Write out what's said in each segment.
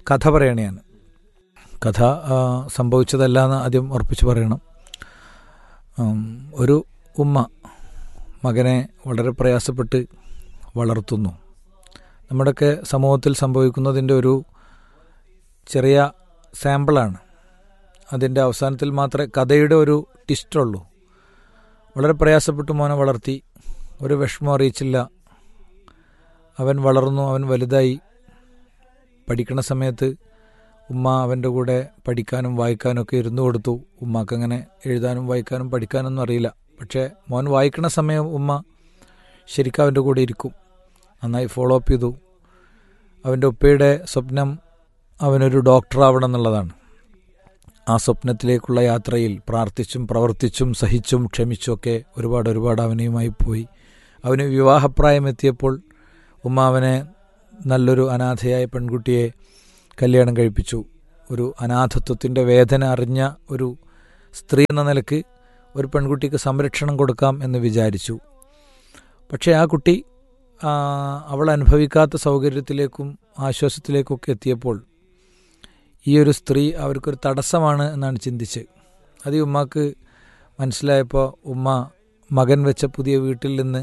കഥ പറയണയാണ് കഥ ആ, സംഭവിച്ചതല്ല എന്ന് ആദ്യം ഉറപ്പിച്ച് പറയണം ഉം, ഒരു ഉമ്മ മകനെ വളരെ പ്രയാസപ്പെട്ട് വളർത്തുന്നു നമ്മുടെയൊക്കെ സമൂഹത്തിൽ സംഭവിക്കുന്നതിൻ്റെ ഒരു ചെറിയ സാമ്പിളാണ് അതിൻ്റെ അവസാനത്തിൽ മാത്രമേ കഥയുടെ ഒരു ടിസ്റ്റുള്ളൂ വളരെ പ്രയാസപ്പെട്ട് മോനെ വളർത്തി ഒരു വിഷമം അറിയിച്ചില്ല അവൻ വളർന്നു അവൻ വലുതായി പഠിക്കണ സമയത്ത് ഉമ്മ അവൻ്റെ കൂടെ പഠിക്കാനും വായിക്കാനും ഒക്കെ ഇരുന്നു കൊടുത്തു ഉമ്മാക്ക് അങ്ങനെ എഴുതാനും വായിക്കാനും പഠിക്കാനൊന്നും അറിയില്ല പക്ഷേ മോൻ വായിക്കണ സമയം ഉമ്മ ശരിക്കും അവൻ്റെ കൂടെ ഇരിക്കും നന്നായി ഫോളോ അപ്പ് ചെയ്തു അവൻ്റെ ഉപ്പയുടെ സ്വപ്നം അവനൊരു ഡോക്ടറാവണം എന്നുള്ളതാണ് ആ സ്വപ്നത്തിലേക്കുള്ള യാത്രയിൽ പ്രാർത്ഥിച്ചും പ്രവർത്തിച്ചും സഹിച്ചും ക്ഷമിച്ചും ഒക്കെ ഒരുപാട് ഒരുപാട് അവനെയുമായി പോയി അവന് വിവാഹപ്രായം എത്തിയപ്പോൾ ഉമ്മ അവനെ നല്ലൊരു അനാഥയായ പെൺകുട്ടിയെ കല്യാണം കഴിപ്പിച്ചു ഒരു അനാഥത്വത്തിൻ്റെ വേദന അറിഞ്ഞ ഒരു സ്ത്രീ എന്ന നിലക്ക് ഒരു പെൺകുട്ടിക്ക് സംരക്ഷണം കൊടുക്കാം എന്ന് വിചാരിച്ചു പക്ഷേ ആ കുട്ടി ആ, അവൾ അനുഭവിക്കാത്ത സൗകര്യത്തിലേക്കും ആശ്വാസത്തിലേക്കൊക്കെ എത്തിയപ്പോൾ ഈ ഒരു സ്ത്രീ അവർക്കൊരു തടസ്സമാണ് എന്നാണ് ചിന്തിച്ച് അത് ഈ ഉമ്മാക്ക് മനസ്സിലായപ്പോൾ ഉമ്മ മകൻ വെച്ച പുതിയ വീട്ടിൽ നിന്ന്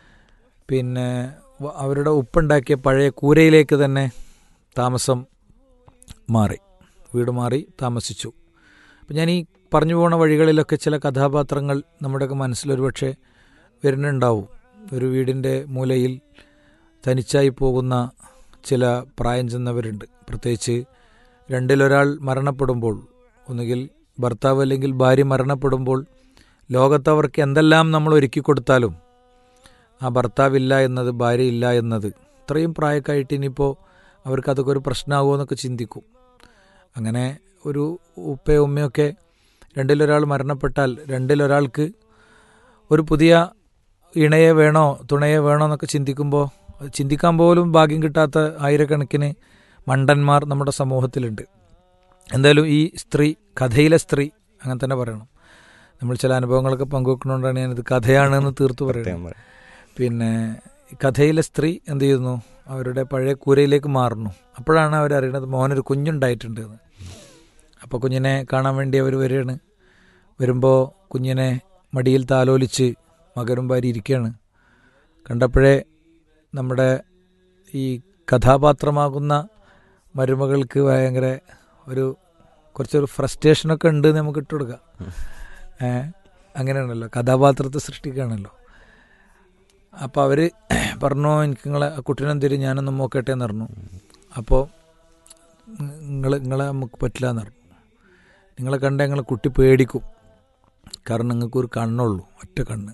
പിന്നെ വ- അവരുടെ ഉപ്പുണ്ടാക്കിയ പഴയ കൂരയിലേക്ക് തന്നെ താമസം മാറി വീട് മാറി താമസിച്ചു അപ്പം ഞാൻ ഈ പറഞ്ഞു പോണ വഴികളിലൊക്കെ ചില കഥാപാത്രങ്ങൾ നമ്മുടെയൊക്കെ മനസ്സിലൊരു പക്ഷേ വരുന്നുണ്ടാവും ഒരു വീടിൻ്റെ മൂലയിൽ തനിച്ചായി പോകുന്ന ചില പ്രായം ചെന്നവരുണ്ട് പ്രത്യേകിച്ച് രണ്ടിലൊരാൾ മരണപ്പെടുമ്പോൾ ഒന്നുകിൽ ഭർത്താവ് അല്ലെങ്കിൽ ഭാര്യ മരണപ്പെടുമ്പോൾ ലോകത്തവർക്ക് എന്തെല്ലാം നമ്മൾ ഒരുക്കി കൊടുത്താലും ആ ഭർത്താവില്ല എന്നത് ഭാര്യ ഇല്ല എന്നത് ഇത്രയും പ്രായക്കായിട്ട് ഇനിയിപ്പോൾ അവർക്ക് അതൊക്കെ ഒരു പ്രശ്നമാകുമോ എന്നൊക്കെ ചിന്തിക്കും അങ്ങനെ ഒരു ഉപ്പയോ ഉമ്മയൊക്കെ രണ്ടിലൊരാൾ മരണപ്പെട്ടാൽ രണ്ടിലൊരാൾക്ക് ഒരു പുതിയ ഇണയെ വേണോ തുണയെ വേണോ എന്നൊക്കെ ചിന്തിക്കുമ്പോൾ അത് ചിന്തിക്കാൻ പോലും ഭാഗ്യം കിട്ടാത്ത ആയിരക്കണക്കിന് മണ്ടന്മാർ നമ്മുടെ സമൂഹത്തിലുണ്ട് എന്തായാലും ഈ സ്ത്രീ കഥയിലെ സ്ത്രീ അങ്ങനെ തന്നെ പറയണം നമ്മൾ ചില അനുഭവങ്ങളൊക്കെ പങ്കുവെക്കണോണ്ടാണ് ഞാനിത് കഥയാണെന്ന് തീർത്തു പറയുന്നത് പിന്നെ കഥയിലെ സ്ത്രീ എന്ത് ചെയ്യുന്നു അവരുടെ പഴയ കൂരയിലേക്ക് മാറുന്നു അപ്പോഴാണ് അവരറിയണത് മോനൊരു കുഞ്ഞുണ്ടായിട്ടുണ്ട് എന്ന് അപ്പോൾ കുഞ്ഞിനെ കാണാൻ വേണ്ടി അവർ വരികയാണ് വരുമ്പോൾ കുഞ്ഞിനെ മടിയിൽ താലോലിച്ച് മകനും ഭാര്യ ഇരിക്കുകയാണ് കണ്ടപ്പോഴേ നമ്മുടെ ഈ കഥാപാത്രമാകുന്ന മരുമകൾക്ക് ഭയങ്കര ഒരു കുറച്ചൊരു ഫ്രസ്ട്രേഷനൊക്കെ ഉണ്ട് എന്ന് നമുക്ക് ഇട്ട് കൊടുക്കാം ഏ അങ്ങനെയാണല്ലോ കഥാപാത്രത്തെ സൃഷ്ടിക്കുകയാണല്ലോ അപ്പോൾ അവർ പറഞ്ഞു എനിക്ക് നിങ്ങളെ ആ കുട്ടീനെ തരും ഞാനൊന്ന് നോക്കട്ടെ എന്ന് പറഞ്ഞു അപ്പോൾ നിങ്ങൾ നിങ്ങളെ നമുക്ക് പറ്റില്ല എന്ന് പറഞ്ഞു നിങ്ങളെ കണ്ട ഞങ്ങളെ കുട്ടി പേടിക്കും കാരണം നിങ്ങൾക്കൊരു കണ്ണുള്ളൂ ഒറ്റ കണ്ണ്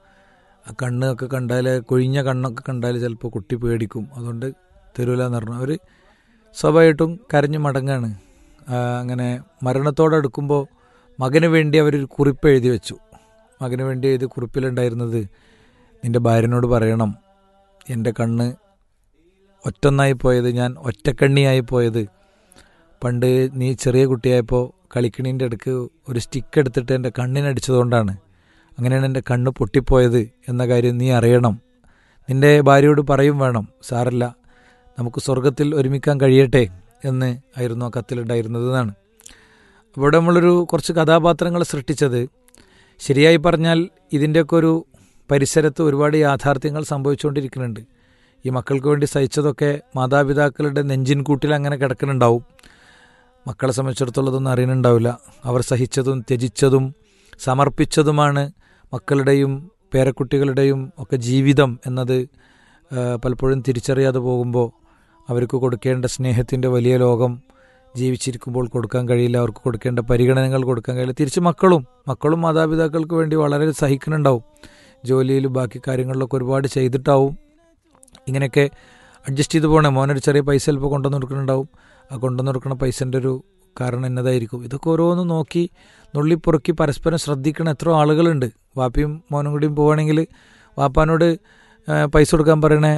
ആ കണ്ണൊക്കെ കണ്ടാൽ കൊഴിഞ്ഞ കണ്ണൊക്കെ കണ്ടാൽ ചിലപ്പോൾ കുട്ടി പേടിക്കും അതുകൊണ്ട് തരൂല എന്ന് പറഞ്ഞു അവർ സ്വാഭാവികമായിട്ടും കരഞ്ഞു മടങ്ങാണ് ആ, അങ്ങനെ മരണത്തോടടുക്കുമ്പോൾ മകന് വേണ്ടി അവരൊരു കുറിപ്പ് എഴുതി വെച്ചു മകന് വേണ്ടി എഴുതിയ കുറിപ്പിലുണ്ടായിരുന്നത് നിന്റെ ഭാര്യനോട് പറയണം എൻ്റെ കണ്ണ് ഒറ്റൊന്നായി പോയത് ഞാൻ ഒറ്റക്കണ്ണിയായി പോയത് പണ്ട് നീ ചെറിയ കുട്ടിയായപ്പോൾ കളിക്കണീൻ്റെ അടുക്ക് ഒരു സ്റ്റിക്ക് എടുത്തിട്ട് എൻ്റെ കണ്ണിനടിച്ചതുകൊണ്ടാണ് അങ്ങനെയാണ് എൻ്റെ കണ്ണ് പൊട്ടിപ്പോയത് എന്ന കാര്യം നീ അറിയണം നിന്റെ ഭാര്യയോട് പറയും വേണം സാറില്ല നമുക്ക് സ്വർഗത്തിൽ ഒരുമിക്കാൻ കഴിയട്ടെ എന്ന് ആയിരുന്നു ആ കത്തിലുണ്ടായിരുന്നത് എന്നാണ് ഇവിടെ നമ്മളൊരു കുറച്ച് കഥാപാത്രങ്ങൾ സൃഷ്ടിച്ചത് ശരിയായി പറഞ്ഞാൽ ഇതിൻ്റെയൊക്കെ ഒരു പരിസരത്ത് ഒരുപാട് യാഥാർത്ഥ്യങ്ങൾ സംഭവിച്ചുകൊണ്ടിരിക്കുന്നുണ്ട് ഈ മക്കൾക്ക് വേണ്ടി സഹിച്ചതൊക്കെ മാതാപിതാക്കളുടെ നെഞ്ചിൻ കൂട്ടിൽ അങ്ങനെ കിടക്കുന്നുണ്ടാവും മക്കളെ സംബന്ധിച്ചിടത്തോളം ഇതൊന്നും അറിയുന്നുണ്ടാവില്ല അവർ സഹിച്ചതും ത്യജിച്ചതും സമർപ്പിച്ചതുമാണ് മക്കളുടെയും പേരക്കുട്ടികളുടെയും ഒക്കെ ജീവിതം എന്നത് ആ, പലപ്പോഴും തിരിച്ചറിയാതെ പോകുമ്പോൾ അവർക്ക് കൊടുക്കേണ്ട സ്നേഹത്തിൻ്റെ വലിയ ലോകം ജീവിച്ചിരിക്കുമ്പോൾ കൊടുക്കാൻ കഴിയില്ല അവർക്ക് കൊടുക്കേണ്ട പരിഗണനകൾ കൊടുക്കാൻ കഴിയില്ല തിരിച്ച് മക്കളും മക്കളും മാതാപിതാക്കൾക്ക് വേണ്ടി വളരെ സഹിക്കുന്നുണ്ടാവും ജോലിയിലും ബാക്കി കാര്യങ്ങളിലൊക്കെ ഒരുപാട് ചെയ്തിട്ടാവും ഇങ്ങനെയൊക്കെ അഡ്ജസ്റ്റ് ചെയ്ത് പോകണേ മോനൊരു ചെറിയ പൈസ ചിലപ്പോൾ കൊണ്ടുവന്ന് കൊടുക്കുന്നുണ്ടാവും ആ കൊണ്ടുവന്ന് കൊടുക്കുന്ന പൈസൻ്റെ ഒരു കാരണം എന്നതായിരിക്കും ഇതൊക്കെ ഓരോന്ന് നോക്കി നുള്ളിപ്പുറക്കി പരസ്പരം ശ്രദ്ധിക്കണ എത്രയോ ആളുകളുണ്ട് വാപ്പിയും മോനും കൂടിയും പോവുകയാണെങ്കിൽ വാപ്പാനോട് ആ, പൈസ കൊടുക്കാൻ പറയണ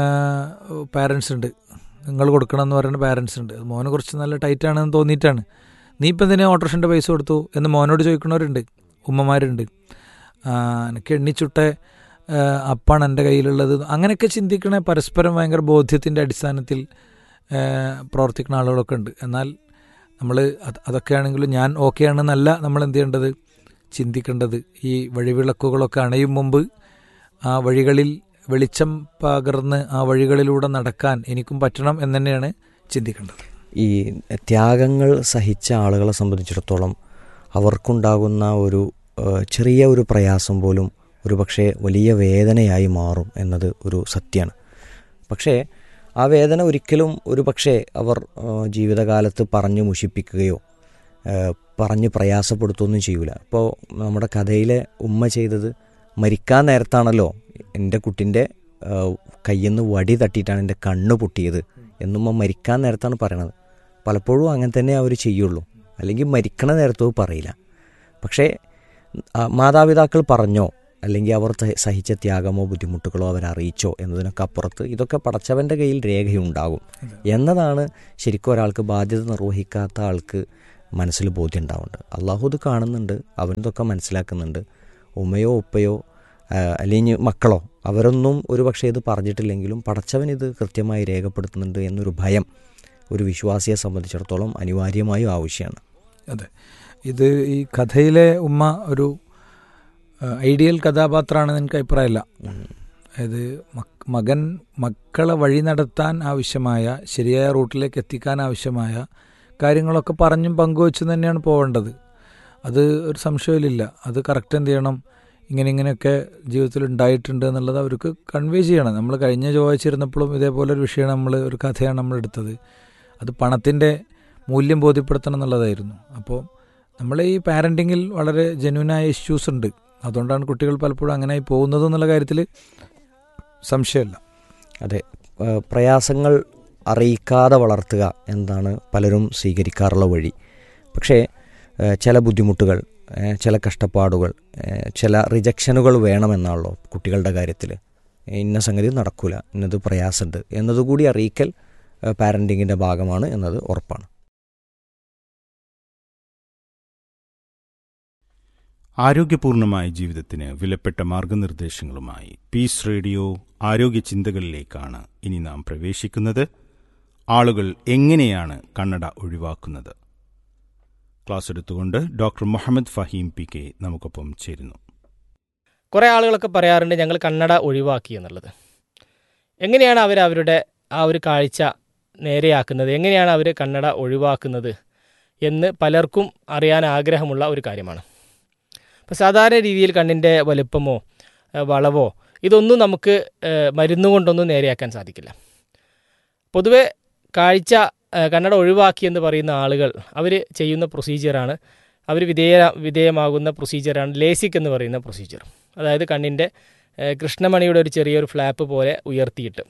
പാരൻസ് ഉണ്ട് നിങ്ങൾ കൊടുക്കണം എന്ന് പറയുന്ന പാരൻസ് ഉണ്ട് അത് മോന് കുറച്ച് നല്ല ടൈറ്റ് ആണെന്ന് തോന്നിയിട്ടാണ് നീ ഇപ്പം എന്തിനാ ഓട്ടോറിക്ഷൻ്റെ പൈസ കൊടുത്തു എന്ന് മോനോട് ചോദിക്കുന്നവരുണ്ട് ഉമ്മമാരുണ്ട് ആ, എനിക്ക് എണ്ണിച്ചുട്ട ആ, അപ്പാണ് എൻ്റെ കയ്യിലുള്ളത് അങ്ങനെയൊക്കെ ചിന്തിക്കണേ പരസ്പരം ഭയങ്കര ബോധ്യത്തിൻ്റെ അടിസ്ഥാനത്തിൽ ഏഹ്, പ്രവർത്തിക്കുന്ന ആളുകളൊക്കെ ഉണ്ട് എന്നാൽ നമ്മൾ അതൊക്കെ ആണെങ്കിലും ഞാൻ ഓക്കെ ആണെന്നല്ല നമ്മൾ എന്ത് ചെയ്യേണ്ടത് ചിന്തിക്കേണ്ടത് ഈ വഴിവിളക്കുകളൊക്കെ അണയും മുമ്പ് ആ വഴികളിൽ വെളിച്ചം പകർന്ന് ആ വഴികളിലൂടെ നടക്കാൻ എനിക്കും പറ്റണം എന്ന് തന്നെയാണ് ചിന്തിക്കേണ്ടത് ഈ ത്യാഗങ്ങൾ സഹിച്ച ആളുകളെ സംബന്ധിച്ചിടത്തോളം അവർക്കുണ്ടാകുന്ന ഒരു ഏഹ്, ചെറിയ ഒരു പ്രയാസം പോലും ഒരു പക്ഷേ വലിയ വേദനയായി മാറും എന്നത് ഒരു സത്യമാണ് പക്ഷേ ആ വേദന ഒരിക്കലും ഒരു പക്ഷേ അവർ ഏഹ്, ജീവിതകാലത്ത് പറഞ്ഞു മുഷിപ്പിക്കുകയോ ഏഹ്, പറഞ്ഞ് പ്രയാസപ്പെടുത്തുകയൊന്നും ചെയ്യൂല ഇപ്പോൾ നമ്മുടെ കഥയിലെ ഉമ്മ ചെയ്തത് മരിക്കാൻ നേരത്താണല്ലോ എൻ്റെ കുട്ടിൻ്റെ കയ്യിൽ നിന്ന് വടി തട്ടിയിട്ടാണ് എൻ്റെ കണ്ണ് പൊട്ടിയത് എന്നുമ്മ മരിക്കാൻ നേരത്താണ് പറയണത് പലപ്പോഴും അങ്ങനെ തന്നെ അവർ ചെയ്യുള്ളൂ അല്ലെങ്കിൽ മരിക്കണ നേരത്തോ പറയില്ല പക്ഷേ ആ, മാതാപിതാക്കൾ പറഞ്ഞോ അല്ലെങ്കിൽ അവർ ത- സഹിച്ച ത്യാഗമോ ബുദ്ധിമുട്ടുകളോ അവരറിയിച്ചോ എന്നതിനൊക്കെ അപ്പുറത്ത് ഇതൊക്കെ പടച്ചവൻ്റെ കയ്യിൽ രേഖയുണ്ടാകും എന്നതാണ് ശരിക്കും ഒരാൾക്ക് ബാധ്യത നിർവഹിക്കാത്ത ആൾക്ക് മനസ്സിൽ ബോധ്യം ഉണ്ടാവുന്നുണ്ട് അള്ളാഹു ഇത് കാണുന്നുണ്ട് അവനിതൊക്കെ മനസ്സിലാക്കുന്നുണ്ട് ഉമ്മയോ ഉപ്പയോ ആ, അല്ലെങ്കിൽ മക്കളോ അവരൊന്നും ഒരു പക്ഷേ ഇത് പറഞ്ഞിട്ടില്ലെങ്കിലും പടച്ചവൻ ഇത് കൃത്യമായി രേഖപ്പെടുത്തുന്നുണ്ട് എന്നൊരു ഭയം ഒരു വിശ്വാസിയെ സംബന്ധിച്ചിടത്തോളം അനിവാര്യമായും ആവശ്യമാണ് അതെ ഇത് ഈ കഥയിലെ ഉമ്മ ഒരു ഏഹ്, ഐഡിയൽ കഥാപാത്രമാണെന്ന് എനിക്ക് അഭിപ്രായമില്ല അതായത് മക്- മകൻ മക്കളെ വഴി നടത്താൻ ആവശ്യമായ ശരിയായ റൂട്ടിലേക്ക് എത്തിക്കാൻ ആവശ്യമായ കാര്യങ്ങളൊക്കെ പറഞ്ഞും പങ്കുവച്ചും തന്നെയാണ് പോവേണ്ടത് അത് ഒരു സംശയമില്ല അത് കറക്റ്റ് എന്ത് ചെയ്യണം ഇങ്ങനെ ഇങ്ങനെയൊക്കെ ജീവിതത്തിൽ ഉണ്ടായിട്ടുണ്ട് എന്നുള്ളത് അവർക്ക് കൺവേ ചെയ്യണം നമ്മൾ കഴിഞ്ഞ ചൊവ്വാഴ്ചയിരുന്നപ്പോഴും ഇതേപോലെ ഒരു വിഷയമാണ് നമ്മൾ ഒരു കഥയാണ് നമ്മൾ എടുത്തത് അത് പണത്തിൻ്റെ മൂല്യം ബോധ്യപ്പെടുത്തണം എന്നുള്ളതായിരുന്നു അപ്പോൾ നമ്മൾ ഈ പാരൻറ്റിങ്ങിൽ വളരെ ജെന്യൂനായ ഇഷ്യൂസ് ഉണ്ട് അതുകൊണ്ടാണ് കുട്ടികൾ പലപ്പോഴും അങ്ങനെയായി പോകുന്നത് എന്നുള്ള കാര്യത്തിൽ സംശയമില്ല അതെ ആ, പ്രയാസങ്ങൾ അറിയിക്കാതെ വളർത്തുക എന്നതാണ് പലരും സ്വീകരിക്കാറുള്ള വഴി പക്ഷേ ആ, ചില ബുദ്ധിമുട്ടുകൾ ആ, ചില കഷ്ടപ്പാടുകൾ ആ, ചില റിജക്ഷനുകൾ വേണമെന്നാണല്ലോ കുട്ടികളുടെ കാര്യത്തിൽ ഇന്ന സംഗതി നടക്കൂല ഇന്നത് പ്രയാസമുണ്ട് എന്നതുകൂടി അറിയിക്കൽ പാരൻറ്റിങ്ങിൻ്റെ ഭാഗമാണ് എന്നത് ഉറപ്പാണ് ആരോഗ്യപൂർണമായ ജീവിതത്തിന് വിലപ്പെട്ട മാർഗനിർദ്ദേശങ്ങളുമായി പീസ് റേഡിയോ ആരോഗ്യ ചിന്തകളിലേക്കാണ് ഇനി നാം പ്രവേശിക്കുന്നത് ആളുകൾ എങ്ങനെയാണ് കണ്ണട ഒഴിവാക്കുന്നത് ക്ലാസ് എടുത്തുകൊണ്ട് doctor Muhammad Faheem P K നമുക്കൊപ്പം ചേരുന്നു കുറേ ആളുകളൊക്കെ പറയാറുണ്ട് ഞങ്ങൾ കണ്ണട ഒഴിവാക്കി എന്നുള്ളത് എങ്ങനെയാണ് അവർ അവരുടെ ആ ഒരു കാഴ്ച നേരെയാക്കുന്നത് എങ്ങനെയാണ് അവർ കണ്ണട ഒഴിവാക്കുന്നത് എന്ന് പലർക്കും അറിയാൻ ആഗ്രഹമുള്ള ഒരു കാര്യമാണ് അപ്പോൾ സാധാരണ രീതിയിൽ കണ്ണിൻ്റെ വലുപ്പമോ ഏഹ് വളവോ ഇതൊന്നും നമുക്ക് ഏഹ് മരുന്ന് കൊണ്ടൊന്നും നേരെയാക്കാൻ സാധിക്കില്ല പൊതുവെ കാഴ്ച ഏഹ് കണ്ണട ഒഴിവാക്കി എന്ന് പറയുന്ന ആളുകൾ അവർ ചെയ്യുന്ന പ്രൊസീജിയറാണ് അവർ വിധേയ വിധേയമാകുന്ന പ്രൊസീജിയറാണ് ലേസിക് എന്ന് പറയുന്ന പ്രൊസീജിയർ അതായത് കണ്ണിൻ്റെ ഏഹ് കൃഷ്ണമണിയുടെ ഒരു ചെറിയൊരു ഫ്ലാപ്പ് പോലെ ഉയർത്തിയിട്ട്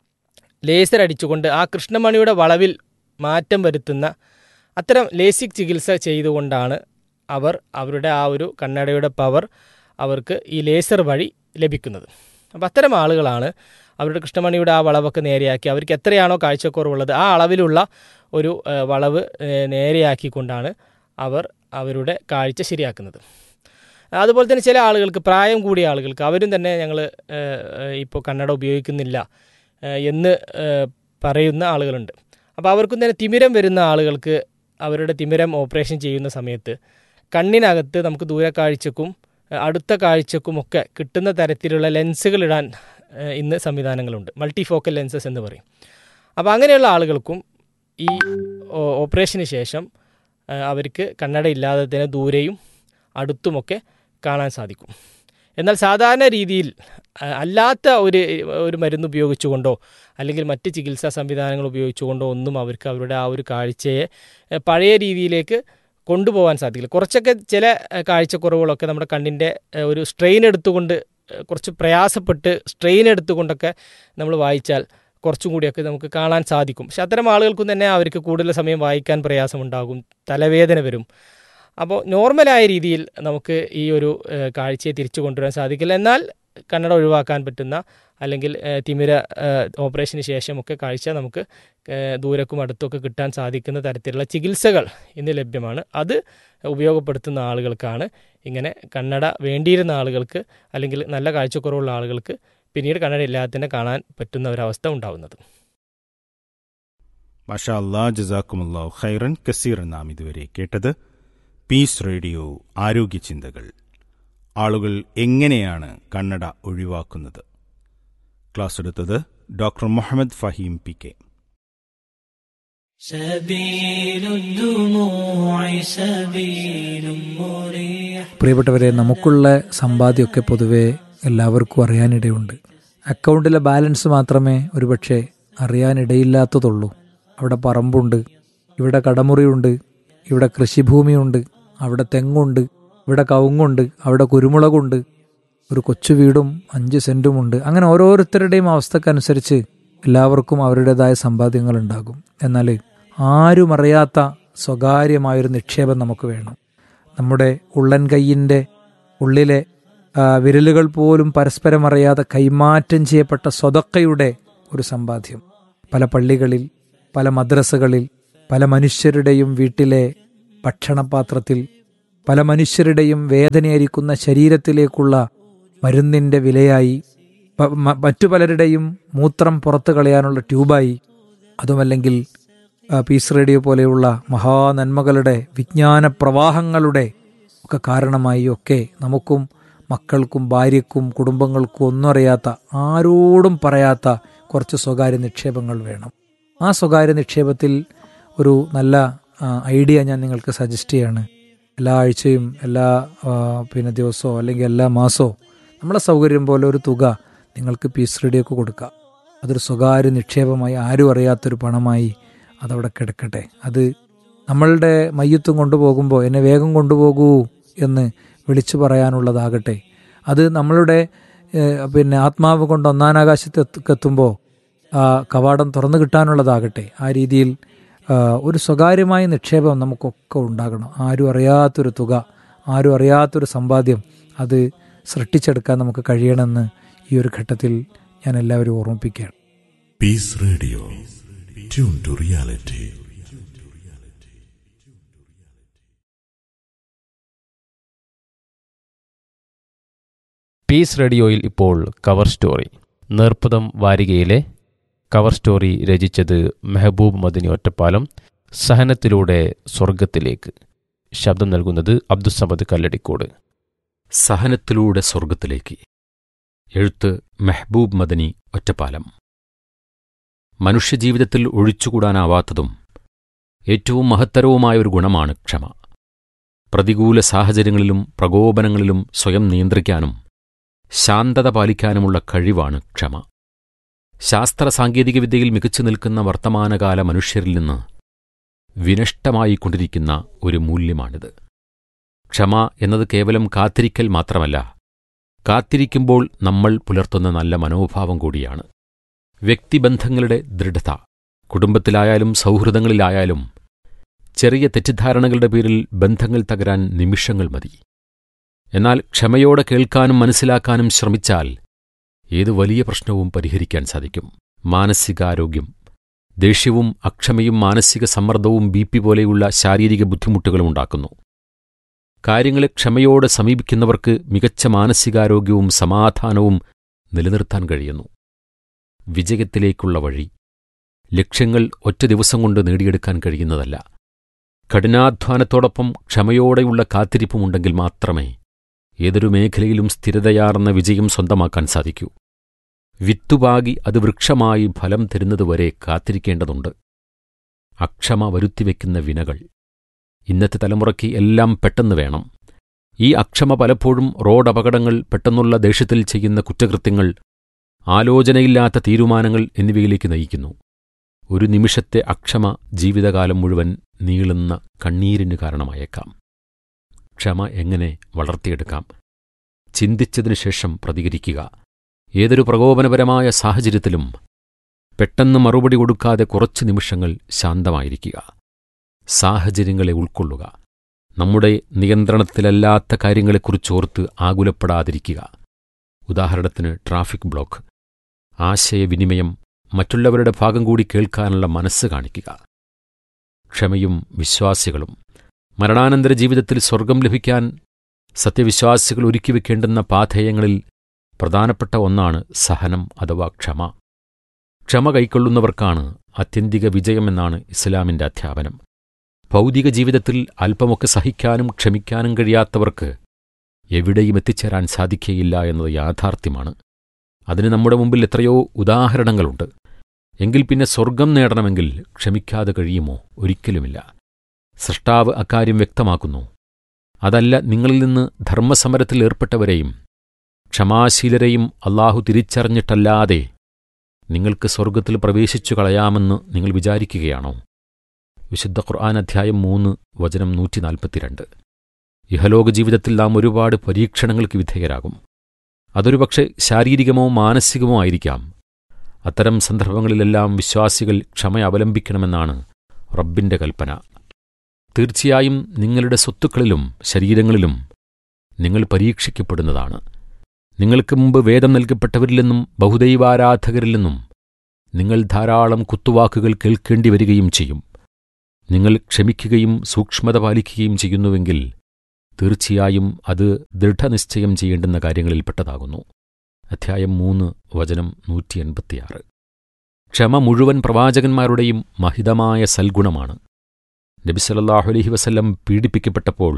ലേസർ അടിച്ചുകൊണ്ട് ആ കൃഷ്ണമണിയുടെ വളവിൽ മാറ്റം വരുത്തുന്ന അത്തരം ലേസിക് ചികിത്സ ചെയ്തുകൊണ്ടാണ് അവർ അവരുടെ ആ ഒരു കണ്ണടയുടെ പവർ അവർക്ക് ഈ ലേസർ വഴി ലഭിക്കുന്നത് അപ്പോൾ അത്തരം ആളുകളാണ് അവരുടെ കൃഷ്ണമണിയുടെ ആ വളവൊക്കെ നേരെയാക്കി അവർക്ക് എത്രയാണോ കാഴ്ചക്കുറവുള്ളത് ആ അളവിലുള്ള ഒരു ഏഹ്, വളവ് ഏഹ്, നേരെയാക്കിക്കൊണ്ടാണ് അവർ അവരുടെ കാഴ്ച ശരിയാക്കുന്നത് അതുപോലെ തന്നെ ചില ആളുകൾക്ക് പ്രായം കൂടിയ ആളുകൾക്ക് അവരും തന്നെ ഞങ്ങൾ ഇപ്പോൾ കണ്ണട ഉപയോഗിക്കുന്നില്ല ഏഹ്, എന്ന് ഏഹ്, പറയുന്ന ആളുകളുണ്ട് അപ്പോൾ അവർക്കും തന്നെ തിമിരം വരുന്ന ആളുകൾക്ക് അവരുടെ തിമിരം ഓപ്പറേഷൻ ചെയ്യുന്ന സമയത്ത് കണ്ണിനകത്ത് നമുക്ക് ദൂരക്കാഴ്ചക്കും ഏഹ്, അടുത്ത കാഴ്ചക്കുമൊക്കെ കിട്ടുന്ന തരത്തിലുള്ള ലെൻസുകൾ ഇടാൻ ഏഹ്, ഇന്ന് സംവിധാനങ്ങളുണ്ട് മൾട്ടിഫോക്കൽ ലെൻസസ് എന്ന് പറയും അപ്പോൾ അങ്ങനെയുള്ള ആളുകൾക്കും ഈ ഓ- ഓപ്പറേഷന് ശേഷം ഏഹ്, അവർക്ക് കണ്ണട ഇല്ലാതെ തന്നെ ദൂരെയും അടുത്തുമൊക്കെ കാണാൻ സാധിക്കും എന്നാൽ സാധാരണ രീതിയിൽ ആ, അല്ലാത്ത ഒരു ഒരു മരുന്ന് ഉപയോഗിച്ചുകൊണ്ടോ അല്ലെങ്കിൽ മറ്റ് ചികിത്സാ സംവിധാനങ്ങൾ ഉപയോഗിച്ചുകൊണ്ടോ ഒന്നും അവർക്ക് അവരുടെ ആ ഒരു കാഴ്ചയെ എ, പഴയ രീതിയിലേക്ക് കൊണ്ടുപോകാൻ സാധിക്കില്ല കുറച്ചൊക്കെ ചില എ, കാഴ്ചക്കുറവുകളൊക്കെ നമ്മുടെ കണ്ണിൻ്റെ എ, ഒരു സ്ട്രെയിൻ എടുത്തുകൊണ്ട് എ, കുറച്ച് പ്രയാസപ്പെട്ട് സ്ട്രെയിൻ എടുത്തുകൊണ്ടൊക്കെ നമ്മൾ വായിച്ചാൽ കുറച്ചും കൂടിയൊക്കെ നമുക്ക് കാണാൻ സാധിക്കും പക്ഷെ അത്തരം ആളുകൾക്കും തന്നെ അവർക്ക് കൂടുതൽ സമയം വായിക്കാൻ പ്രയാസമുണ്ടാകും തലവേദന വരും അപ്പോൾ നോർമലായ രീതിയിൽ നമുക്ക് ഈ ഒരു ഏഹ്, കാഴ്ചയെ തിരിച്ചു കൊണ്ടുവരാൻ സാധിക്കില്ല എന്നാൽ കണ്ണട ഒഴിവാക്കാൻ പറ്റുന്ന അല്ലെങ്കിൽ ഏഹ്, തിമിര ഏഹ്, ഓപ്പറേഷന് ശേഷമൊക്കെ കാഴ്ച നമുക്ക് ഏഹ്, ദൂരക്കും അടുത്തൊക്കെ കിട്ടാൻ സാധിക്കുന്ന തരത്തിലുള്ള ചികിത്സകൾ ഇന്ന് ലഭ്യമാണ് അത് ഉപയോഗപ്പെടുത്തുന്ന ആളുകൾക്കാണ് ഇങ്ങനെ കണ്ണട വേണ്ടിയിരുന്ന ആളുകൾക്ക് അല്ലെങ്കിൽ നല്ല കാഴ്ചക്കുറവുള്ള ആളുകൾക്ക് പിന്നീട് കണ്ണട ഇല്ലാതെ തന്നെ കാണാൻ പറ്റുന്ന ഒരവസ്ഥ ഉണ്ടാവുന്നത് മഷാ അല്ലാ ജസാക്കുമുല്ലാ ഖൈറൻ കസീർ നാം ഇതുവരെ കേട്ടത് പീസ് റേഡിയോ ആരോഗ്യ ചിന്തകൾ ആളുകൾ എങ്ങനെയാണ് കണ്ണട ഒഴിവാക്കുന്നത് ക്ലാസ് എടുത്തത് doctor Muhammad Faheem P K سبيل الدموع سبيل مريح പ്രിയപ്പെട്ടവരെ നമുക്കുള്ള സമ്പാദ്യമൊക്കെ പൊതുവെ എല്ലാവർക്കും അറിയാനിടയുണ്ട് അക്കൗണ്ടിലെ ബാലൻസ് മാത്രമേ ഒരുപക്ഷെ അറിയാനിടയില്ലാത്തതുള്ളൂ അവിടെ പറമ്പുണ്ട് ഇവിടെ കടമുറിയുണ്ട് ഇവിടെ കൃഷിഭൂമിയുണ്ട് അവിടെ തെങ്ങുണ്ട് ഇവിടെ കവുങ്ങുണ്ട് അവിടെ കുരുമുളകുണ്ട് ഒരു കൊച്ചു വീടും അഞ്ച് സെന്റുമുണ്ട് അങ്ങനെ ഓരോരുത്തരുടെയും അവസ്ഥക്കനുസരിച്ച് എല്ലാവർക്കും അവരുടേതായ സമ്പാദ്യങ്ങൾ ഉണ്ടാകും എന്നാൽ ആരും അറിയാത്ത സ്വകാര്യമായൊരു നിക്ഷേപം നമുക്ക് വേണം നമ്മുടെ ഉള്ളൻ കൈയിൻ്റെ ഉള്ളിലെ ആ, വിരലുകൾ പോലും പരസ്പരം അറിയാതെ കൈമാറ്റം ചെയ്യപ്പെട്ട സ്വതക്കയുടെ ഒരു സമ്പാദ്യം പല പള്ളികളിൽ പല മദ്രസകളിൽ പല മനുഷ്യരുടെയും വീട്ടിലെ ഭക്ഷണപാത്രത്തിൽ പല മനുഷ്യരുടെയും വേദനയായിരിക്കുന്ന ശരീരത്തിലേക്കുള്ള മരുന്നിൻ്റെ വിലയായി പ- മ- മറ്റു പലരുടെയും മൂത്രം പുറത്തു കളയാനുള്ള ട്യൂബായി അതുമല്ലെങ്കിൽ ആ, പീസ് റേഡിയോ പോലെയുള്ള മഹാനന്മകളുടെ വിജ്ഞാന പ്രവാഹങ്ങളുടെ ഒക്കെ കാരണമായി ഒക്കെ നമുക്കും മക്കൾക്കും ഭാര്യയ്ക്കും കുടുംബങ്ങൾക്കും ഒന്നും അറിയാത്ത ആരോടും പറയാത്ത കുറച്ച് സ്വകാര്യ നിക്ഷേപങ്ങൾ വേണം ആ സ്വകാര്യ നിക്ഷേപത്തിൽ ഒരു നല്ല ആ, ഐഡിയ ഞാൻ നിങ്ങൾക്ക് സജസ്റ്റ് ചെയ്യാണ് എല്ലാ ആഴ്ചയും എല്ലാ ആ, പിന്നെ ദിവസമോ അല്ലെങ്കിൽ എല്ലാ മാസമോ നമ്മളെ സൗകര്യം പോലെ ഒരു തുക നിങ്ങൾക്ക് പീസ് റേഡിയോക്ക് കൊടുക്കാം അതൊരു സ്വകാര്യ നിക്ഷേപമായി ആരും അറിയാത്തൊരു പണമായി അതവിടെ കിടക്കട്ടെ അത് നമ്മളുടെ മയ്യത്തും കൊണ്ടുപോകുമ്പോൾ എന്നെ വേഗം കൊണ്ടുപോകൂ എന്ന് വിളിച്ചു പറയാനുള്ളതാകട്ടെ അത് നമ്മളുടെ ഏഹ്, പിന്നെ ആത്മാവ് കൊണ്ട് ഒന്നാനാകാശത്ത് എത്തുമ്പോൾ ആ കവാടം തുറന്നു കിട്ടാനുള്ളതാകട്ടെ ആ രീതിയിൽ ആ, ഒരു സ്വകാര്യമായ നിക്ഷേപം നമുക്കൊക്കെ ഉണ്ടാകണം ആരും അറിയാത്തൊരു തുക ആരും അറിയാത്തൊരു സമ്പാദ്യം അത് സൃഷ്ടിച്ചെടുക്കാൻ നമുക്ക് കഴിയണമെന്ന് ഈ ഒരു ഘട്ടത്തിൽ ഞാൻ എല്ലാവരും ഓർമ്മിപ്പിക്കുകയാണ് Peace Radio. Tune to reality. Peace റേഡിയോയിൽ ഇപ്പോൾ കവർ സ്റ്റോറി നേർപ്പദം വാരികയിലെ കവർ സ്റ്റോറി രചിച്ചത് മെഹബൂബ് മദനി ഒറ്റപ്പാലം സഹനത്തിലൂടെ സ്വർഗത്തിലേക്ക് ശബ്ദം നൽകുന്നത് അബ്ദുസമദ് കല്ലടിക്കോട് സഹനത്തിലൂടെ സ്വർഗത്തിലേക്ക് എഴുത്ത് മെഹബൂബ് മദനി ഒറ്റപ്പാലം മനുഷ്യജീവിതത്തിൽ ഒഴിച്ചുകൂടാനാവാത്തതും ഏറ്റവും മഹത്തരവുമായ ഒരു ഗുണമാണ് ക്ഷമ പ്രതികൂല സാഹചര്യങ്ങളിലും പ്രകോപനങ്ങളിലും സ്വയം നിയന്ത്രിക്കാനും ശാന്തത പാലിക്കാനുമുള്ള കഴിവാണ് ക്ഷമ ശാസ്ത്ര സാങ്കേതികവിദ്യയിൽ മികച്ചു നിൽക്കുന്ന വർത്തമാനകാല മനുഷ്യരിൽ നിന്ന് വിനഷ്ടമായിക്കൊണ്ടിരിക്കുന്ന ഒരു മൂല്യമാണിത് ക്ഷമ എന്നത് കേവലം കാത്തിരിക്കൽ മാത്രമല്ല കാത്തിരിക്കുമ്പോൾ നമ്മൾ പുലർത്തുന്ന നല്ല മനോഭാവം കൂടിയാണ് വ്യക്തിബന്ധങ്ങളുടെ ദൃഢത കുടുംബത്തിലായാലും സൗഹൃദങ്ങളിലായാലും ചെറിയ തെറ്റിദ്ധാരണകളുടെ പേരിൽ ബന്ധങ്ങൾ തകരാൻ നിമിഷങ്ങൾ മതി എന്നാൽ ക്ഷമയോടെ കേൾക്കാനും മനസ്സിലാക്കാനും ശ്രമിച്ചാൽ ഏത് വലിയ പ്രശ്നവും പരിഹരിക്കാൻ സാധിക്കും മാനസികാരോഗ്യം ദേഷ്യവും അക്ഷമയും മാനസിക സമ്മർദ്ദവും ബി പി പോലെയുള്ള ശാരീരിക ബുദ്ധിമുട്ടുകളും ഉണ്ടാക്കുന്നു കാര്യങ്ങളെ ക്ഷമയോടെ സമീപിക്കുന്നവർക്ക് മികച്ച മാനസികാരോഗ്യവും സമാധാനവും നിലനിർത്താൻ കഴിയുന്നു വിജയത്തിലേക്കുള്ള വഴി ലക്ഷ്യങ്ങൾ ഒറ്റ ദിവസം കൊണ്ട് നേടിയെടുക്കാൻ കഴിയുന്നതല്ല കഠിനാധ്വാനത്തോടൊപ്പം ക്ഷമയോടെയുള്ള കാത്തിരിപ്പുമുണ്ടെങ്കിൽ മാത്രമേ ഏതൊരു മേഖലയിലും സ്ഥിരതയാർന്ന വിജയം സ്വന്തമാക്കാൻ സാധിക്കൂ വിത്തുപാകി അത് വൃക്ഷമായി ഫലം തരുന്നതുവരെ കാത്തിരിക്കേണ്ടതുണ്ട് അക്ഷമ വരുത്തിവെക്കുന്ന വിനകൾ ഇന്നത്തെ തലമുറയ്ക്ക് എല്ലാം പെട്ടെന്ന് വേണം ഈ അക്ഷമ പലപ്പോഴും റോഡ് അപകടങ്ങൾ പെട്ടെന്നുള്ള ദേഷ്യത്തിൽ ചെയ്യുന്ന കുറ്റകൃത്യങ്ങൾ ആലോചനയില്ലാത്ത തീരുമാനങ്ങൾ എന്നിവയിലേക്ക് നയിക്കുന്നു ഒരു നിമിഷത്തെ അക്ഷമ ജീവിതകാലം മുഴുവൻ നീളുന്ന കണ്ണീരിന് കാരണമായേക്കാം ക്ഷമ എങ്ങനെ വളർത്തിയെടുക്കാം ചിന്തിച്ചതിനു ശേഷം പ്രതികരിക്കുക ഏതൊരു പ്രകോപനപരമായ സാഹചര്യത്തിലും പെട്ടെന്ന് മറുപടി കൊടുക്കാതെ കുറച്ച് നിമിഷങ്ങൾ ശാന്തമായിരിക്കുക സാഹചര്യങ്ങളെ ഉൾക്കൊള്ളുക നമ്മുടെ നിയന്ത്രണത്തിലല്ലാത്ത കാര്യങ്ങളെക്കുറിച്ചോർത്ത് ആകുലപ്പെടാതിരിക്കുക ഉദാഹരണത്തിന് ട്രാഫിക് ബ്ലോക്ക് ആശയവിനിമയം മറ്റുള്ളവരുടെ ഭാഗം കൂടി കേൾക്കാനുള്ള മനസ്സ് കാണിക്കുക ക്ഷമയും വിശ്വാസികളും മരണാനന്തര ജീവിതത്തിൽ സ്വർഗം ലഭിക്കാൻ സത്യവിശ്വാസികൾ ഒരുക്കിവെക്കേണ്ടുന്ന പാഥേയങ്ങളിൽ പ്രധാനപ്പെട്ട ഒന്നാണ് സഹനം അഥവാ ക്ഷമ ക്ഷമ കൈക്കൊള്ളുന്നവർക്കാണ് ആത്യന്തിക വിജയമെന്നാണ് ഇസ്ലാമിന്റെ അധ്യാപനം ഭൗതിക ജീവിതത്തിൽ അല്പമൊക്കെ സഹിക്കാനും ക്ഷമിക്കാനും കഴിയാത്തവർക്ക് എവിടെയും എത്തിച്ചേരാൻ സാധിക്കുകയില്ല എന്നത് യാഥാർത്ഥ്യമാണ് അതിന് നമ്മുടെ മുമ്പിൽ എത്രയോ ഉദാഹരണങ്ങളുണ്ട് എങ്കിൽ പിന്നെ സ്വർഗം നേടണമെങ്കിൽ ക്ഷമിക്കാതെ കഴിയുമോ ഒരിക്കലുമില്ല സൃഷ്ടാവ് അക്കാര്യം വ്യക്തമാക്കുന്നു അതല്ല നിങ്ങളിൽ നിന്ന് ധർമ്മസമരത്തിൽ ഏർപ്പെട്ടവരെയും ക്ഷമാശീലരെയും അള്ളാഹു തിരിച്ചറിഞ്ഞിട്ടല്ലാതെ നിങ്ങൾക്ക് സ്വർഗത്തിൽ പ്രവേശിച്ചു കളയാമെന്ന് നിങ്ങൾ വിചാരിക്കുകയാണോ വിശുദ്ധ ഖുർആൻ അധ്യായം മൂന്ന് വചനം നൂറ്റി നാൽപ്പത്തിരണ്ട് ഇഹലോക ജീവിതത്തിൽ നാം ഒരുപാട് പരീക്ഷണങ്ങൾക്ക് വിധേയരാകും അതൊരുപക്ഷെ ശാരീരികമോ മാനസികമോ ആയിരിക്കാം അത്തരം സന്ദർഭങ്ങളിലെല്ലാം വിശ്വാസികൾ ക്ഷമ അവലംബിക്കണമെന്നാണ് റബ്ബിന്റെ കൽപ്പന തീർച്ചയായും നിങ്ങളുടെ സ്വത്തുക്കളിലും ശരീരങ്ങളിലും നിങ്ങൾ പരീക്ഷിക്കപ്പെടുന്നതാണ് നിങ്ങൾക്ക് മുമ്പ് വേദം നൽകപ്പെട്ടവരിൽ നിന്നും ബഹുദൈവാരാധകരിൽ നിന്നും നിങ്ങൾ ധാരാളം കുത്തുവാക്കുകൾ കേൾക്കേണ്ടി വരികയും ചെയ്യും നിങ്ങൾ ക്ഷമിക്കുകയും സൂക്ഷ്മത പാലിക്കുകയും ചെയ്യുന്നുവെങ്കിൽ തീർച്ചയായും അത് ദൃഢനിശ്ചയം ചെയ്യേണ്ടുന്ന കാര്യങ്ങളിൽപ്പെട്ടതാകുന്നു അധ്യായം മൂന്ന് വചനം നൂറ്റി എൺപത്തിയാറ് ക്ഷമ മുഴുവൻ പ്രവാചകന്മാരുടെയും മഹിതമായ സൽഗുണമാണ് നബിസലല്ലാഹു അലഹി വസല്ലം പീഡിപ്പിക്കപ്പെട്ടപ്പോൾ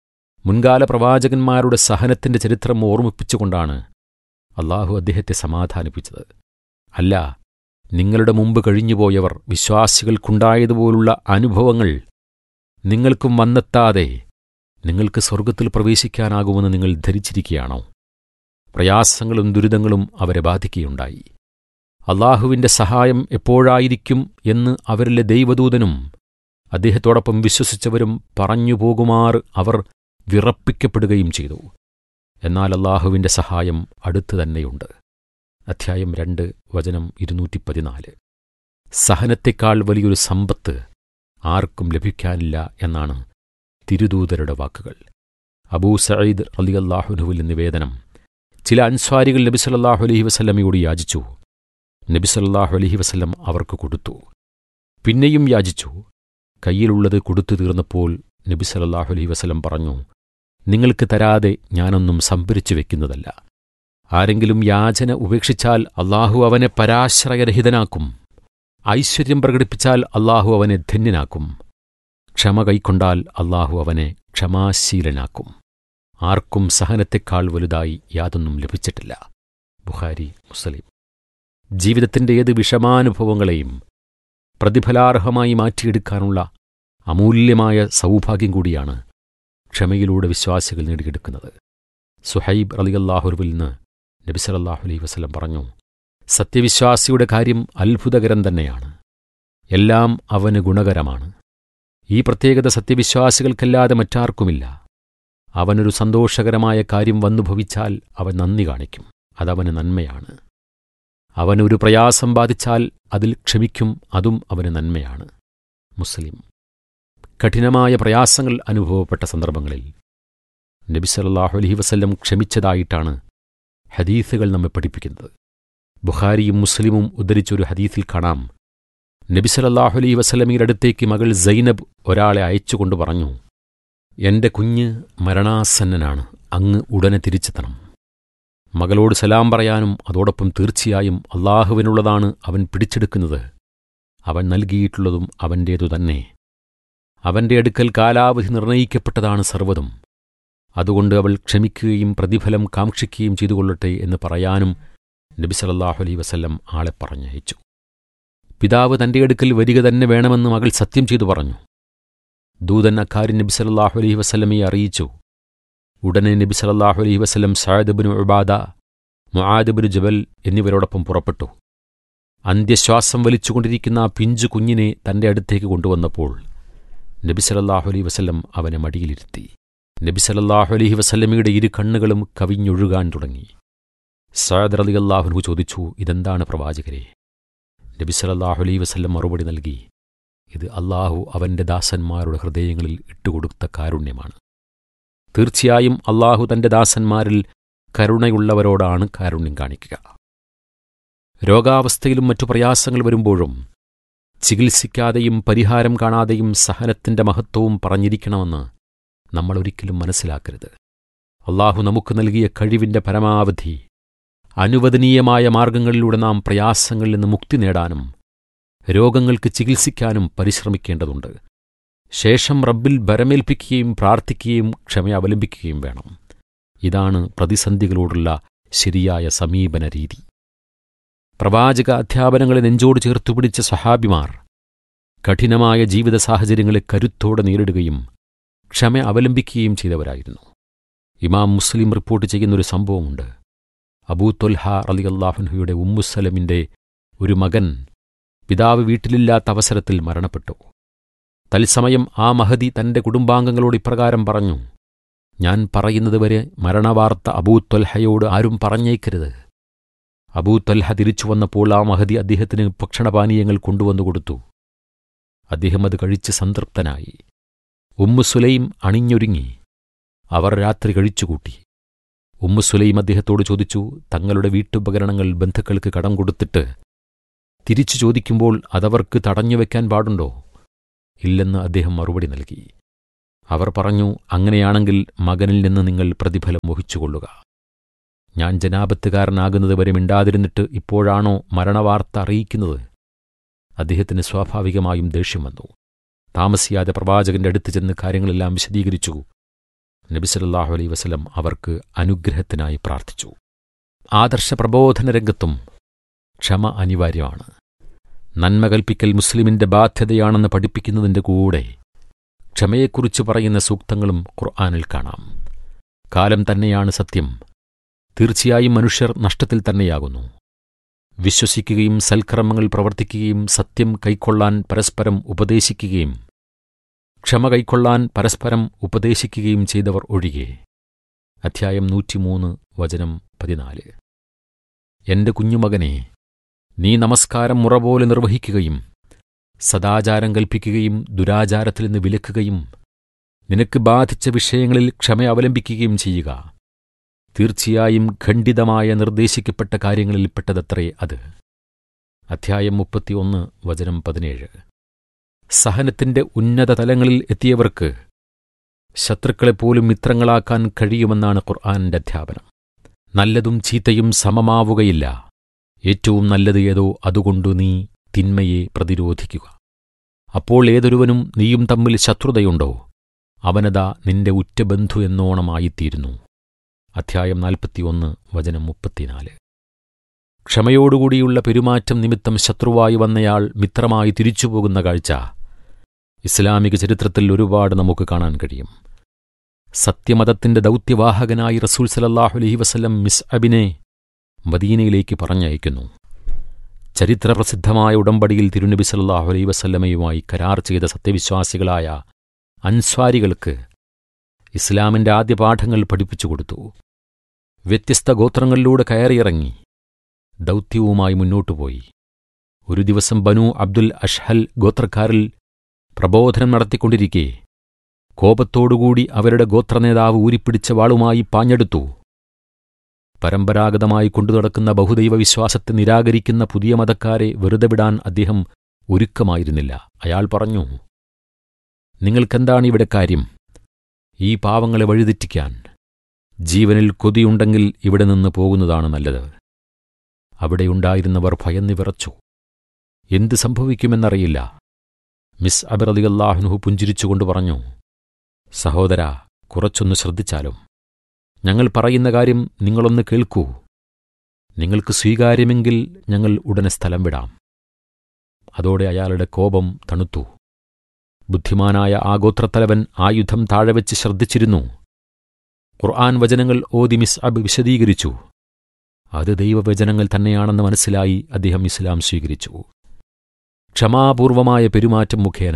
മുൻകാല പ്രവാചകന്മാരുടെ സഹനത്തിന്റെ ചരിത്രം ഓർമ്മിപ്പിച്ചുകൊണ്ടാണ് അള്ളാഹു അദ്ദേഹത്തെ സമാധാനിപ്പിച്ചത് അല്ല നിങ്ങളുടെ മുമ്പ് കഴിഞ്ഞുപോയവർ വിശ്വാസികൾക്കുണ്ടായതുപോലുള്ള അനുഭവങ്ങൾ നിങ്ങൾക്കും വന്നെത്താതെ നിങ്ങൾക്ക് സ്വർഗത്തിൽ പ്രവേശിക്കാനാകുമെന്ന് നിങ്ങൾ ധരിച്ചിരിക്കുകയാണോ പ്രയാസങ്ങളും ദുരിതങ്ങളും അവരെ ബാധിക്കുകയുണ്ടായി അള്ളാഹുവിന്റെ സഹായം എപ്പോഴായിരിക്കും എന്ന് അവരിലെ ദൈവദൂതനും അദ്ദേഹത്തോടൊപ്പം വിശ്വസിച്ചവരും പറഞ്ഞു പോകുമാർ അവർ വിറപ്പിക്കപ്പെടുകയും ചെയ്തു എന്നാൽ അള്ളാഹുവിന്റെ സഹായം അടുത്തു തന്നെയുണ്ട് അധ്യായം രണ്ട് വചനം ഇരുന്നൂറ്റി പതിനാല് സഹനത്തെക്കാൾ വലിയൊരു സമ്പത്ത് ആർക്കും ലഭിക്കാനില്ല എന്നാണ് തിരുദൂതരുടെ വാക്കുകൾ അബൂ സയ്യിദ് അലി അള്ളാഹുനുവിൽ നിവേദനം ചില അൻസ്വാരികൾ നബി സല്ലാഹു അലഹി വസല്ലമയോട് യാചിച്ചു നബി സല്ലാഹു അലഹി വസല്ലം അവർക്ക് കൊടുത്തു പിന്നെയും യാചിച്ചു കയ്യിലുള്ളത് കൊടുത്തു തീർന്നപ്പോൾ നബി സല്ലാഹു അലഹി വസല്ലം പറഞ്ഞു നിങ്ങൾക്ക് തരാതെ ഞാനൊന്നും സംഭരിച്ചു വെക്കുന്നതല്ല ആരെങ്കിലും യാചന ഉപേക്ഷിച്ചാൽ അള്ളാഹു അവനെ പരാശ്രയരഹിതനാക്കും ഐശ്വര്യം പ്രകടിപ്പിച്ചാൽ അള്ളാഹു അവനെ ധന്യനാക്കും ക്ഷമ കൈക്കൊണ്ടാൽ അള്ളാഹു അവനെ ക്ഷമാശീലനാക്കും ആർക്കും സഹനത്തെക്കാൾ വലുതായി യാതൊന്നും ലഭിച്ചിട്ടില്ല ബുഹാരി മുസ്ലിം ജീവിതത്തിന്റെ ഏത് വിഷമാനുഭവങ്ങളെയും പ്രതിഫലാർഹമായി മാറ്റിയെടുക്കാനുള്ള അമൂല്യമായ സൗഭാഗ്യം കൂടിയാണ് ക്ഷമയിലൂടെ വിശ്വാസികൾ നേടിയെടുക്കുന്നത് സുഹൈബ് അലിയല്ലാഹുരുവിൽ നിന്ന് നബിസലല്ലാഹു അലൈ വസ്ലം പറഞ്ഞു സത്യവിശ്വാസിയുടെ കാര്യം അത്ഭുതകരം തന്നെയാണ് എല്ലാം അവന് ഗുണകരമാണ് ഈ പ്രത്യേകത സത്യവിശ്വാസികൾക്കല്ലാതെ മറ്റാർക്കുമില്ല അവനൊരു സന്തോഷകരമായ കാര്യം വന്നു ഭവിച്ചാൽ അവൻ നന്ദി കാണിക്കും അതവന് നന്മയാണ് അവനൊരു പ്രയാസം ബാധിച്ചാൽ അതിൽ ക്ഷമിക്കും അതും അവന് നന്മയാണ് മുസ്ലിം കഠിനമായ പ്രയാസങ്ങൾ അനുഭവപ്പെട്ട സന്ദർഭങ്ങളിൽ നബി സല്ലാഹു അലഹി വസല്ലം ക്ഷമിച്ചതായിട്ടാണ് ഹദീസുകൾ നമ്മെ പഠിപ്പിക്കുന്നത് ബുഖാരിയും മുസ്ലിമും ഉദ്ധരിച്ചൊരു ഹദീസിൽ കാണാം നബി സല്ലാഹു അലൈഹി വസല്ലമയുടെ അടുത്തേക്ക് മകൾ സൈനബ് ഒരാളെ അയച്ചുകൊണ്ട് പറഞ്ഞു എന്റെ കുഞ്ഞ് മരണാസന്നനാണ് അങ്ങ് ഉടനെ തിരിച്ചെത്തണം മകളോട് സലാം പറയാനും അതോടൊപ്പം തീർച്ചയായും അള്ളാഹുവിനുള്ളതാണ് അവൻ പിടിച്ചെടുക്കുന്നത് അവൻ നൽകിയിട്ടുള്ളതും അവൻ്റേതു തന്നെ അവന്റെ അടുക്കൽ കാലാവധി നിർണയിക്കപ്പെട്ടതാണ് സർവ്വതും അതുകൊണ്ട് അവൾ ക്ഷമിക്കുകയും പ്രതിഫലം കാക്ഷിക്കുകയും ചെയ്തുകൊള്ളട്ടെ എന്ന് പറയാനും നബി സലല്ലാഹു അലൈ വസല്ലം ആളെ പറഞ്ഞയച്ചു പിതാവ് തന്റെ അടുക്കൽ വരിക തന്നെ വേണമെന്ന് മകൾ സത്യം ചെയ്തു പറഞ്ഞു ദൂതൻ അക്കാര്യം നബി സലല്ലാഹു അലൈഹി വസല്ലമയെ അറിയിച്ചു ഉടനെ നബി സലല്ലാഹു അലൈഹി വസല്ലം സായദബിന് ഉബാദ മുആദബിന് ജബൽ എന്നിവരോടൊപ്പം പുറപ്പെട്ടു അന്ത്യശ്വാസം വലിച്ചുകൊണ്ടിരിക്കുന്ന ആ പിഞ്ചു കുഞ്ഞിനെ തന്റെ അടുത്തേക്ക് കൊണ്ടുവന്നപ്പോൾ നബി സലല്ലാഹു അലൈഹി വസല്ലം അവനെ മടിയിലിരുത്തി നബി സലല്ലാഹു അലൈഹി വസല്ലമയുടെ ഇരു കണ്ണുകളും കവിഞ്ഞൊഴുകാൻ തുടങ്ങി സയദ് അലി അള്ളാഹുനു ചോദിച്ചു ഇതെന്താണ് പ്രവാചകരെ നബി സലല്ലാഹു അലൈഹി വസല്ലം മറുപടി നൽകി ഇത് അള്ളാഹു അവന്റെ ദാസന്മാരുടെ ഹൃദയങ്ങളിൽ ഇട്ടുകൊടുത്ത കാരുണ്യമാണ് തീർച്ചയായും അള്ളാഹു തന്റെ ദാസന്മാരിൽ കരുണയുള്ളവരോടാണ് കാരുണ്യം കാണിക്കുക രോഗാവസ്ഥയിലും മറ്റു പ്രയാസങ്ങൾ വരുമ്പോഴും ചികിത്സിക്കാതെയും പരിഹാരം കാണാതെയും സഹനത്തിന്റെ മഹത്വവും പറഞ്ഞിരിക്കണമെന്ന് നമ്മൾ ഒരിക്കലും മനസ്സിലാക്കരുത് അള്ളാഹു നമുക്ക് നൽകിയ കഴിവിന്റെ പരമാവധി അനുവദനീയമായ മാർഗങ്ങളിലൂടെ നാം പ്രയാസങ്ങളിൽ നിന്ന് മുക്തി നേടാനും രോഗങ്ങൾക്ക് ചികിത്സിക്കാനും പരിശ്രമിക്കേണ്ടതുണ്ട് ശേഷം റബ്ബിൽ ബരമേൽപ്പിക്കുകയും പ്രാർത്ഥിക്കുകയും ക്ഷമ അവലംബിക്കുകയും വേണം ഇതാണ് പ്രതിസന്ധികളോടുള്ള ശരിയായ സമീപന രീതി പ്രവാചക അധ്യാപനങ്ങളെ നെഞ്ചോട് ചേർത്തു പിടിച്ച സഹാബിമാർ കഠിനമായ ജീവിത സാഹചര്യങ്ങളെ കരുത്തോടെ നേരിടുകയും ക്ഷമ അവലംബിക്കുകയും ചെയ്തവരായിരുന്നു ഇമാം മുസ്ലിം റിപ്പോർട്ട് ചെയ്യുന്നൊരു സംഭവമുണ്ട് അബൂ തൊൽഹ അലി അള്ളാഹുൻഹയുടെ ഉമ്മുസലമിൻ്റെ ഒരു മകൻ പിതാവ് വീട്ടിലില്ലാത്ത അവസരത്തിൽ മരണപ്പെട്ടു തത്സമയം ആ മഹതി തന്റെ കുടുംബാംഗങ്ങളോട് ഇപ്രകാരം പറഞ്ഞു ഞാൻ പറയുന്നതുവരെ മരണവാർത്ത അബൂ ത്വൽഹയോട് ആരും പറഞ്ഞേക്കരുത് അബൂ ത്വൽഹ തിരിച്ചു വന്നപ്പോൾ ആ മഹതി അദ്ദേഹത്തിന് ഭക്ഷണപാനീയങ്ങൾ കൊണ്ടുവന്നു കൊടുത്തു അദ്ദേഹം അത് കഴിച്ച് സംതൃപ്തനായി ഉമ്മു സുലൈം അണിഞ്ഞൊരുങ്ങി അവർ രാത്രി കഴിച്ചുകൂട്ടി ഉമ്മു സുലൈം അദ്ദേഹത്തോട് ചോദിച്ചു തങ്ങളുടെ വീട്ടുപകരണങ്ങൾ ബന്ധുക്കൾക്ക് കടം കൊടുത്തിട്ട് തിരിച്ചു ചോദിക്കുമ്പോൾ അതവർക്ക് തടഞ്ഞുവെക്കാൻ പാടുണ്ടോ ഇല്ലെന്ന് അദ്ദേഹം മറുപടി നൽകി അവർ പറഞ്ഞു അങ്ങനെയാണെങ്കിൽ മകനിൽ നിന്ന് നിങ്ങൾ പ്രതിഫലം വഹിച്ചുകൊള്ളുക ഞാൻ ജനാപത്തുകാരനാകുന്നത് വരെ മിണ്ടാതിരുന്നിട്ട് ഇപ്പോഴാണോ മരണവാർത്ത അറിയിക്കുന്നത് അദ്ദേഹത്തിന് സ്വാഭാവികമായും ദേഷ്യം വന്നു താമസിയാതെ പ്രവാചകന്റെ അടുത്ത് ചെന്ന് കാര്യങ്ങളെല്ലാം വിശദീകരിച്ചു നബിസലല്ലാഹു അലൈ വസലം അവർക്ക് അനുഗ്രഹത്തിനായി പ്രാർത്ഥിച്ചു ആദർശ പ്രബോധന രംഗത്തും ക്ഷമ അനിവാര്യമാണ് നന്മ കൽപ്പിക്കൽ മുസ്ലിമിന്റെ ബാധ്യതയാണെന്ന് പഠിപ്പിക്കുന്നതിന്റെ കൂടെ ക്ഷമയെക്കുറിച്ച് പറയുന്ന സൂക്തങ്ങളും ഖുർആാനിൽ കാണാം കാലം തന്നെയാണ് സത്യം തീർച്ചയായും മനുഷ്യർ നഷ്ടത്തിൽ തന്നെയാകുന്നു വിശ്വസിക്കുകയും സൽക്കർമ്മങ്ങൾ പ്രവർത്തിക്കുകയും സത്യം കൈക്കൊള്ളാൻ പരസ്പരം ഉപദേശിക്കുകയും ക്ഷമ കൈക്കൊള്ളാൻ പരസ്പരം ഉപദേശിക്കുകയും ചെയ്തവർ ഒഴികെ അധ്യായം നൂറ്റിമൂന്ന് വചനം പതിനാല് എന്റെ കുഞ്ഞുമകനെ നീ നമസ്കാരം മുറ പോലെ നിർവഹിക്കുകയും സദാചാരം കൽപ്പിക്കുകയും ദുരാചാരത്തിൽ നിന്ന് വിലക്കുകയും നിനക്ക് ബാധിച്ച വിഷയങ്ങളിൽ ക്ഷമ അവലംബിക്കുകയും ചെയ്യുക തീർച്ചയായും ഖണ്ഡിതമായ നിർദ്ദേശിക്കപ്പെട്ട കാര്യങ്ങളിൽ പെട്ടതത്രേ അത് അധ്യായം മുപ്പത്തിയൊന്ന് വചനം പതിനേഴ് സഹനത്തിന്റെ ഉന്നത തലങ്ങളിൽ എത്തിയവർക്ക് ശത്രുക്കളെപ്പോലും മിത്രങ്ങളാക്കാൻ കഴിയുമെന്നാണ് ഖുർആാനിന്റെ അധ്യാപനം നല്ലതും ചീത്തയും സമമാവുകയില്ല ഏറ്റവും നല്ലത് ഏതോ അതുകൊണ്ടു നീ തിന്മയെ പ്രതിരോധിക്കുക അപ്പോൾ ഏതൊരുവനും നീയും തമ്മിൽ ശത്രുതയുണ്ടോ അവനതാ നിന്റെ ഉറ്റ ബന്ധു എന്നോണമായിത്തീരുന്നു അധ്യായം നാൽപ്പത്തിയൊന്ന് വചനം മുപ്പത്തിനാല് ക്ഷമയോടുകൂടിയുള്ള പെരുമാറ്റം നിമിത്തം ശത്രുവായി വന്നയാൾ മിത്രമായി തിരിച്ചുപോകുന്ന കാഴ്ച ഇസ്ലാമിക ചരിത്രത്തിൽ ഒരുപാട് നമുക്ക് കാണാൻ കഴിയും സത്യമതത്തിന്റെ ദൗത്യവാഹകനായി റസൂൽ സലല്ലാഹു അലഹി വസല്ലം മിസ് അബിനെ മദീനയിലേക്ക് പറഞ്ഞയക്കുന്നു ചരിത്രപ്രസിദ്ധമായ ഉടമ്പടിയിൽ തിരുനബി സല്ലാഹു അലൈ വസല്ലമയുമായി കരാർ ചെയ്ത സത്യവിശ്വാസികളായ അൻസ്വാരികൾക്ക് ഇസ്ലാമിന്റെ ആദ്യ പാഠങ്ങൾ പഠിപ്പിച്ചു കൊടുത്തു വ്യത്യസ്ത ഗോത്രങ്ങളിലൂടെ കയറിയിറങ്ങി ദൗത്യവുമായി മുന്നോട്ടുപോയി ഒരു ദിവസം ബനു അബ്ദുൽ അഷ്ഹൽ ഗോത്രക്കാരിൽ പ്രബോധനം നടത്തിക്കൊണ്ടിരിക്കെ കോപത്തോടുകൂടി അവരുടെ ഗോത്രനേതാവ് ഊരിപ്പിടിച്ച വാളുമായി പാഞ്ഞെടുത്തു പരമ്പരാഗതമായി കൊണ്ടുനടക്കുന്ന ബഹുദൈവ വിശ്വാസത്തെ നിരാകരിക്കുന്ന പുതിയ മതക്കാരെ വെറുതെ വിടാൻ അദ്ദേഹം ഒരുക്കമായിരുന്നില്ല അയാൾ പറഞ്ഞു നിങ്ങൾക്കെന്താണ് ഇവിടെ കാര്യം ഈ പാവങ്ങളെ വഴിതെറ്റിക്കാൻ ജീവനിൽ കൊതിയുണ്ടെങ്കിൽ ഇവിടെ നിന്ന് പോകുന്നതാണ് നല്ലത് അവിടെയുണ്ടായിരുന്നവർ ഭയന്ന് വിറച്ചു എന്ത് സംഭവിക്കുമെന്നറിയില്ല മിസ് അബിറലിയല്ലാഹുനുഹു പുഞ്ചിരിച്ചുകൊണ്ട് പറഞ്ഞു സഹോദര കുറച്ചൊന്ന് ശ്രദ്ധിച്ചാലും ഞങ്ങൾ പറയുന്ന കാര്യം നിങ്ങളൊന്ന് കേൾക്കൂ നിങ്ങൾക്ക് സ്വീകാര്യമെങ്കിൽ ഞങ്ങൾ ഉടനെ സ്ഥലം വിടാം അതോടെ അയാളുടെ കോപം തണുത്തു ബുദ്ധിമാനായ ആ ഗോത്രത്തലവൻ ആ യുദ്ധം താഴെ വെച്ച് ശ്രദ്ധിച്ചിരുന്നു ഖുർആൻ വചനങ്ങൾ ഓതി മിസ് അബ് വിശദീകരിച്ചു അത് ദൈവവചനങ്ങൾ തന്നെയാണെന്ന് മനസ്സിലായി അദ്ദേഹം ഇസ്ലാം സ്വീകരിച്ചു ക്ഷമാപൂർവമായ പെരുമാറ്റം മുഖേന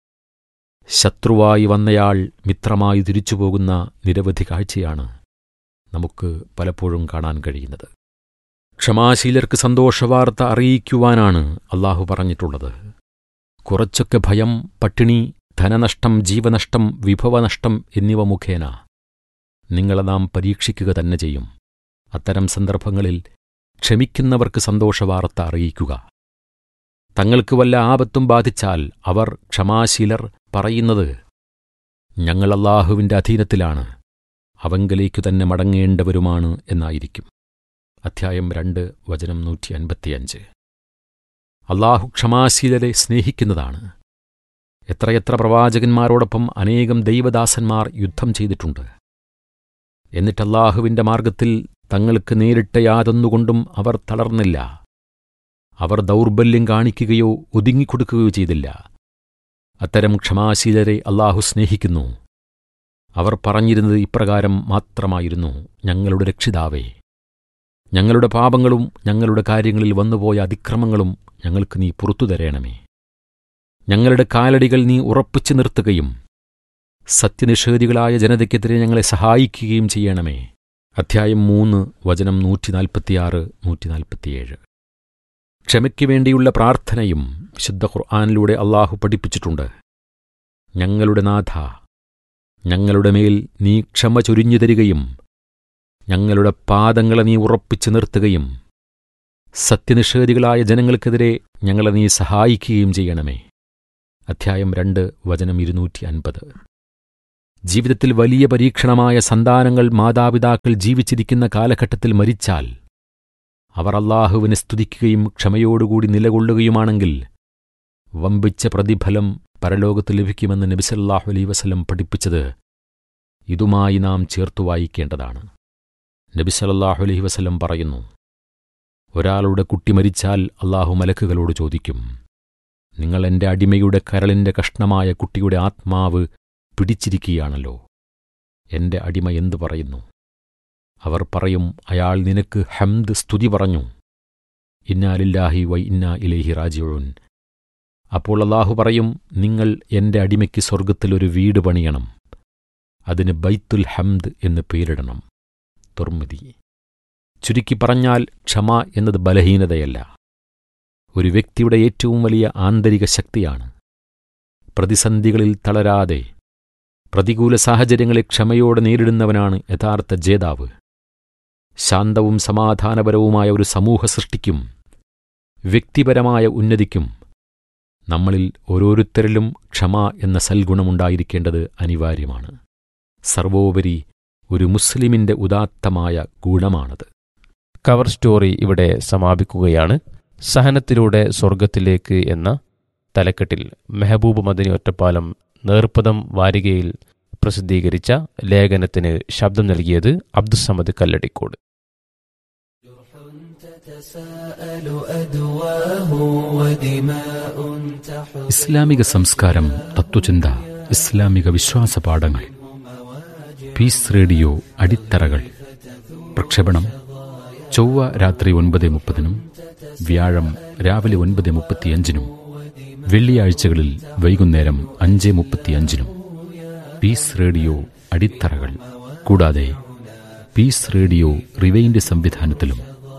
ശത്രുവായി വന്നയാൾ മിത്രമായി തിരിച്ചുപോകുന്ന നിരവധി കാഴ്ചയാണ് നമുക്ക് പലപ്പോഴും കാണാൻ കഴിയുന്നത് ക്ഷമാശീലർക്ക് സന്തോഷവാർത്ത അറിയിക്കുവാനാണ് അള്ളാഹു പറഞ്ഞിട്ടുള്ളത് കുറച്ചൊക്കെ ഭയം പട്ടിണി ധനനഷ്ടം ജീവനഷ്ടം വിഭവനഷ്ടം എന്നിവ മുഖേന നിങ്ങളെ നാം പരീക്ഷിക്കുക തന്നെ ചെയ്യും അത്തരം സന്ദർഭങ്ങളിൽ ക്ഷമിക്കുന്നവർക്ക് സന്തോഷവാർത്ത അറിയിക്കുക തങ്ങൾക്ക് വല്ല ആപത്തും ബാധിച്ചാൽ അവർ ക്ഷമാശീലർ പറയുന്നത് ഞങ്ങൾ അള്ളാഹുവിന്റെ അധീനത്തിലാണ് അവങ്കലേക്കു തന്നെ മടങ്ങേണ്ടവരുമാണ് എന്നായിരിക്കും അധ്യായം രണ്ട് വചനം നൂറ്റി അൻപത്തിയഞ്ച് അള്ളാഹു ക്ഷമാശീലരെ സ്നേഹിക്കുന്നതാണ് എത്രയെത്ര പ്രവാചകന്മാരോടൊപ്പം അനേകം ദൈവദാസന്മാർ യുദ്ധം ചെയ്തിട്ടുണ്ട് എന്നിട്ട് അള്ളാഹുവിന്റെ മാർഗത്തിൽ തങ്ങൾക്ക് നേരിട്ട യാതൊന്നുകൊണ്ടും അവർ തളർന്നില്ല അവർ ദൗർബല്യം കാണിക്കുകയോ ഒതുങ്ങിക്കൊടുക്കുകയോ ചെയ്തില്ല അത്തരം ക്ഷമാശീലരെ അള്ളാഹു സ്നേഹിക്കുന്നു അവർ പറഞ്ഞിരുന്നത് ഇപ്രകാരം മാത്രമായിരുന്നു ഞങ്ങളുടെ രക്ഷിതാവേ ഞങ്ങളുടെ പാപങ്ങളും ഞങ്ങളുടെ കാര്യങ്ങളിൽ വന്നുപോയ അതിക്രമങ്ങളും ഞങ്ങൾക്ക് നീ പുറത്തു തരേണമേ ഞങ്ങളുടെ കാലടികൾ നീ ഉറപ്പിച്ചു നിർത്തുകയും സത്യനിഷേധികളായ ജനതയ്ക്കെതിരെ ഞങ്ങളെ സഹായിക്കുകയും ചെയ്യണമേ അധ്യായം മൂന്ന് വചനം നൂറ്റി നാൽപ്പത്തിയാറ് നൂറ്റി നാൽപ്പത്തിയേഴ് ക്ഷമയ്ക്ക് വേണ്ടിയുള്ള പ്രാർത്ഥനയും വിശുദ്ധ ഖുർആാനിലൂടെ അള്ളാഹു പഠിപ്പിച്ചിട്ടുണ്ട് ഞങ്ങളുടെ നാഥ ഞങ്ങളുടെ മേൽ നീ ക്ഷമ ചൊരിഞ്ഞു തരികയും ഞങ്ങളുടെ പാദങ്ങളെ നീ ഉറപ്പിച്ചു നിർത്തുകയും സത്യനിഷേധികളായ ജനങ്ങൾക്കെതിരെ ഞങ്ങളെ നീ സഹായിക്കുകയും ചെയ്യണമേ അധ്യായം രണ്ട് വചനം ഇരുന്നൂറ്റി അൻപത് ജീവിതത്തിൽ വലിയ പരീക്ഷണമായ സന്താനങ്ങൾ മാതാപിതാക്കൾ ജീവിച്ചിരിക്കുന്ന കാലഘട്ടത്തിൽ മരിച്ചാൽ അവർ അള്ളാഹുവിനെ സ്തുതിക്കുകയും ക്ഷമയോടുകൂടി നിലകൊള്ളുകയുമാണെങ്കിൽ വമ്പിച്ച പ്രതിഫലം പരലോകത്ത് ലഭിക്കുമെന്ന് നബിസല്ലാഹു അലൈ വസല്ലം പഠിപ്പിച്ചത് ഇതുമായി നാം ചേർത്തു വായിക്കേണ്ടതാണ് നബിസല്ലാഹു അലൈഹി വസല്ലം പറയുന്നു ഒരാളുടെ കുട്ടി മരിച്ചാൽ അള്ളാഹു മലക്കുകളോട് ചോദിക്കും നിങ്ങൾ എന്റെ അടിമയുടെ കരളിന്റെ കഷ്ണമായ കുട്ടിയുടെ ആത്മാവ് പിടിച്ചിരിക്കുകയാണല്ലോ എന്റെ അടിമ എന്തു പറയുന്നു അവർ പറയും അയാൾ നിനക്ക് ഹംദ് സ്തുതി പറഞ്ഞു ഇന്നാലില്ലാഹി വൈ ഇന്നാ ഇലേഹി റാജിയോൻ അപ്പോൾ അള്ളാഹു പറയും നിങ്ങൾ എന്റെ അടിമയ്ക്ക് സ്വർഗത്തിൽ ഒരു വീട് പണിയണം അതിന് ബൈത്തുൽ ഹംദ് എന്ന് പേരിടണം തുർമിതി ചുരുക്കി പറഞ്ഞാൽ ക്ഷമ എന്നത് ബലഹീനതയല്ല ഒരു വ്യക്തിയുടെ ഏറ്റവും വലിയ ആന്തരിക ശക്തിയാണ് പ്രതിസന്ധികളിൽ തളരാതെ പ്രതികൂല സാഹചര്യങ്ങളെ ക്ഷമയോടെ നേരിടുന്നവനാണ് യഥാർത്ഥ ജേതാവ് ശാന്തവും സമാധാനപരവുമായ ഒരു സമൂഹ സൃഷ്ടിക്കും വ്യക്തിപരമായ ഉന്നതിക്കും നമ്മളിൽ ഓരോരുത്തരിലും ക്ഷമ എന്ന സൽഗുണമുണ്ടായിരിക്കേണ്ടത് അനിവാര്യമാണ് സർവോപരി ഒരു മുസ്ലിമിന്റെ ഉദാത്തമായ ഗുണമാണത് കവർ സ്റ്റോറി ഇവിടെ സമാപിക്കുകയാണ് സഹനത്തിലൂടെ സ്വർഗത്തിലേക്ക് എന്ന തലക്കെട്ടിൽ മെഹബൂബ് മദനി ഒറ്റപ്പാലം നേർപ്പദം വാരികയിൽ പ്രസിദ്ധീകരിച്ച ലേഖനത്തിന് ശബ്ദം നൽകിയത് അബ്ദുസമദ് കല്ലടിക്കോട് ഇസ്ലാമിക സംസ്കാരം തത്വചിന്ത ഇസ്ലാമിക വിശ്വാസ പാഠങ്ങൾ പീസ് റേഡിയോ അടിത്തറകൾ പ്രക്ഷേപണം ചൊവ്വ രാത്രി ഒൻപത് മുപ്പതിനും വ്യാഴം രാവിലെ ഒൻപത് മുപ്പത്തിയഞ്ചിനും വെള്ളിയാഴ്ചകളിൽ വൈകുന്നേരം അഞ്ച് മുപ്പത്തിയഞ്ചിനും പീസ് റേഡിയോ അടിത്തറകൾ കൂടാതെ പീസ് റേഡിയോ റിവൈൻഡ് സംവിധാനത്തിലും